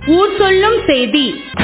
ஊர் சொல்லும் செய்தி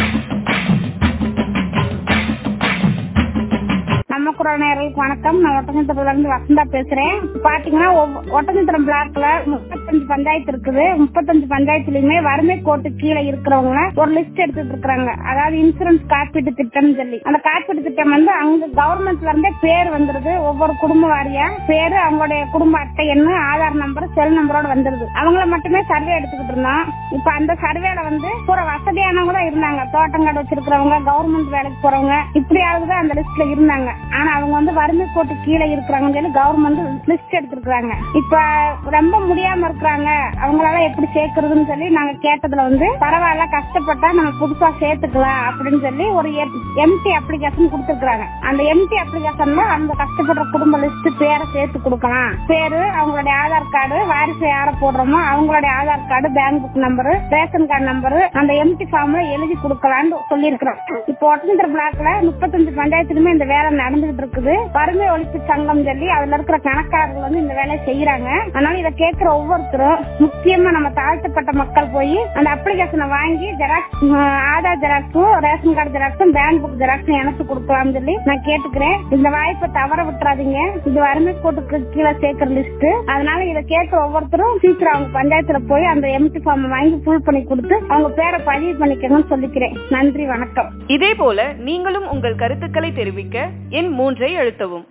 நம்ம குரல் நேயர்களுக்கு வணக்கம் நான் ஒட்டஞ்சத்திரத்துல இருந்து வசந்தா பேசுறேன் பாத்தீங்கன்னா ஒவ்வொ- ஒட்டஞ்சத்திரம் பிளாக்ல முப்பத்தஞ்சு பஞ்சாயத்து இருக்குது முப்பத்தஞ்சு பஞ்சாயத்துலயுமே வறுமை கோட்டு கீழே இருக்கிறவங்க ஒரு லிஸ்ட் எடுத்துட்டு இருக்காங்க அதாவது இன்சூரன்ஸ் காப்பீட்டு திட்டம்னு சொல்லி அந்த காப்பீட்டு திட்டம் வந்து அங்க கவர்மெண்ட்ல இருந்தே பேர் வந்துருது ஒவ்வொரு குடும்ப வாரியா பேரு அவங்களுடைய குடும்ப அட்டை எண்ணு ஆதார் நம்பர் செல் நம்பரோட வந்துருது அவங்கள மட்டுமே சர்வே எடுத்துக்கிட்டு இருந்தோம் இப்ப அந்த சர்வேல வந்து பூரா வசதியானவங்க தான் இருந்தாங்க தோட்டங்காடு வச்சிருக்கிறவங்க கவர்மெண்ட் வேலைக்கு போறவங்க இப்படி ஆளுதான் அந்த லிஸ்ட்ல இருந்தாங்க ஆனா அவங்க வந்து வறுமை கோட்டு கீழே இருக்கிறாங்கன்னு சொல்லி கவர்மெண்ட் லிஸ்ட் எடுத்திருக்காங்க இப்ப ரொம்ப முடியாம இருக்கிறாங்க அவங்களால எப்படி சேர்க்கறதுன்னு சொல்லி நாங்க கேட்டதுல வந்து பரவாயில்ல கஷ்டப்பட்டா நம்ம புதுசா சேர்த்துக்கலாம் அப்படின்னு சொல்லி ஒரு எம்டி அப்ளிகேஷன் கொடுத்துருக்காங்க அந்த எம்டி அப்ளிகேஷன்ல அந்த கஷ்டப்படுற குடும்ப லிஸ்ட் பேரை சேர்த்து கொடுக்கலாம் பேரு அவங்களுடைய ஆதார் கார்டு வாரிசு யார போடுறோமோ அவங்களுடைய Aadhaar card bank book number ration card number அந்த எம்டி ஃபார்ம்ல எழுதி கொடுக்கலாம்னு சொல்லியிருக்கிறோம் இப்போ ஒட்டஞ்சத்திர பிளாக்ல முப்பத்தஞ்சு பஞ்சாயத்துலயுமே இந்த வேலை நடந்துகிட்டு இருக்குது வறுமை ஒழிப்பு சங்கம் சொல்லி அதுல இருக்கிற கணக்காரர்கள் வந்து இந்த வேலையை செய்யறாங்க அதனால இதை கேட்கிற ஒவ்வொருத்தரும் முக்கியமா நம்ம தாழ்த்தப்பட்ட மக்கள் போய் அந்த அப்ளிகேஷனை வாங்கி ஜெராக்ஸ் ஆதார் ஜெராக்ஸும் ரேஷன் கார்டு ஜெராக்ஸும் பேங்க் புக் ஜெராக்ஸும் எனக்கு கொடுக்கலாம்னு சொல்லி நான் கேட்டுக்கிறேன் இந்த வாய்ப்பை தவற விட்டுறாதீங்க இது வறுமை கோட்டுக்கு கீழே சேர்க்கிற லிஸ்ட் அதனால இதை கேட்கிற ஒவ்வொருத்தரும் சீக்கிரம் அவங்க பஞ்சாயத்துல போய் அந்த எம்டி ஃபார்ம் வாங்கி ஃபுல் பண்ணி கொடுத்து அவங்க பேரை பதிவு பண்ணிக்கணும்னு சொல்லிக்கிறேன் நன்றி வணக்கம் இதே போல நீங்களும் உங்கள் கருத்துக்களை தெரிவிக்க எண் மூன்றை அழுத்தவும்